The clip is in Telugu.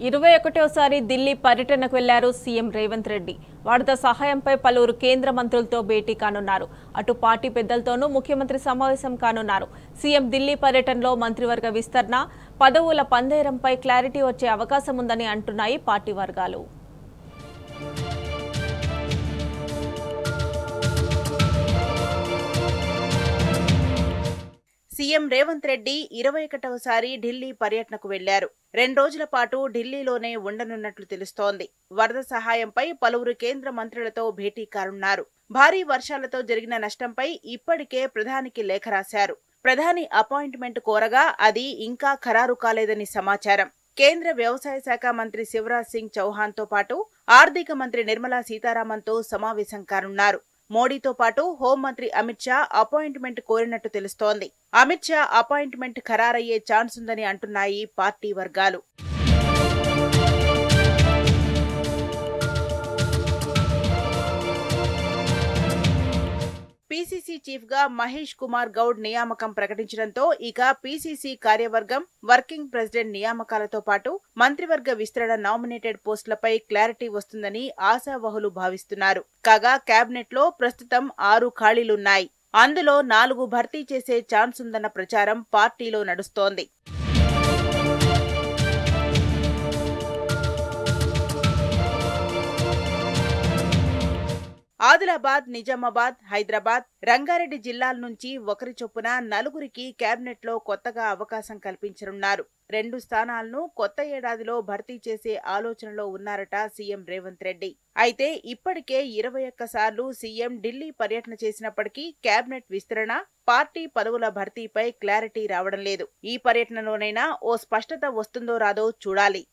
ఇరవై ఒకటోసారి ఢిల్లీ పర్యటనకు వెళ్లారు సీఎం రేవంత్ రెడ్డి వరద సహాయంపై పలువురు కేంద్ర మంత్రులతో భేటీ కానున్నారు అటు పార్టీ పెద్దలతోనూ ముఖ్యమంత్రి సమావేశం కానున్నారు సీఎం ఢిల్లీ పర్యటనలో మంత్రివర్గ విస్తరణ పదవుల పందేరంపై క్లారిటీ వచ్చే అవకాశం ఉందని అంటున్నాయి పార్టీ వర్గాలు సీఎం రేవంత్ రెడ్డి ఇరవై ఒకటవసారి ఢిల్లీ పర్యటనకు వెళ్లారు రెండు రోజుల పాటు ఢిల్లీలోనే ఉండనున్నట్లు తెలుస్తోంది వరద సహాయంపై పలువురు కేంద్ర మంత్రులతో భేటీ కానున్నారు భారీ వర్షాలతో జరిగిన నష్టంపై ఇప్పటికే ప్రధానికి లేఖ రాశారు ప్రధాని అపాయింట్మెంట్ కోరగా అది ఇంకా ఖరారు కాలేదని సమాచారం కేంద్ర వ్యవసాయ శాఖ మంత్రి శివరాజ్ సింగ్ చౌహాన్ తో పాటు ఆర్థిక మంత్రి నిర్మలా సీతారామన్ తో సమావేశం కానున్నారు మోడీతో పాటు హోంమంత్రి అమిత్ షా అపాయింట్మెంట్ కోరినట్టు తెలుస్తోంది అమిత్ షా అపాయింట్మెంట్ ఖరారయ్యే ఛాన్స్ ఉందని అంటున్నాయి పార్టీ వర్గాలు పీసీసీ చీఫ్ గా మహేష్ కుమార్ గౌడ్ నియామకం ప్రకటించడంతో ఇక పీసీసీ కార్యవర్గం వర్కింగ్ ప్రెసిడెంట్ నియామకాలతో పాటు మంత్రివర్గ విస్తరణ నామినేటెడ్ పోస్టులపై క్లారిటీ వస్తుందని ఆశావహులు భావిస్తున్నారు కాగా కేబినెట్ లో ప్రస్తుతం ఆరు ఖాళీలున్నాయి అందులో నాలుగు భర్తీ చేసే ఛాన్స్ ఉందన్న ప్రచారం పార్టీలో నడుస్తోంది ఆదిలాబాద్ నిజామాబాద్ హైదరాబాద్ రంగారెడ్డి జిల్లాల నుంచి ఒకరి చొప్పున నలుగురికి కేబినెట్ లో కొత్తగా అవకాశం కల్పించనున్నారు రెండు స్థానాలను కొత్త ఏడాదిలో భర్తీ చేసే ఆలోచనలో ఉన్నారట సీఎం రేవంత్ రెడ్డి అయితే ఇప్పటికే ఇరవై ఒక్క సార్లు సీఎం ఢిల్లీ పర్యటన చేసినప్పటికీ కేబినెట్ విస్తరణ పార్టీ పదవుల భర్తీపై క్లారిటీ రావడం లేదు ఈ పర్యటనలోనైనా ఓ స్పష్టత వస్తుందో రాదో చూడాలి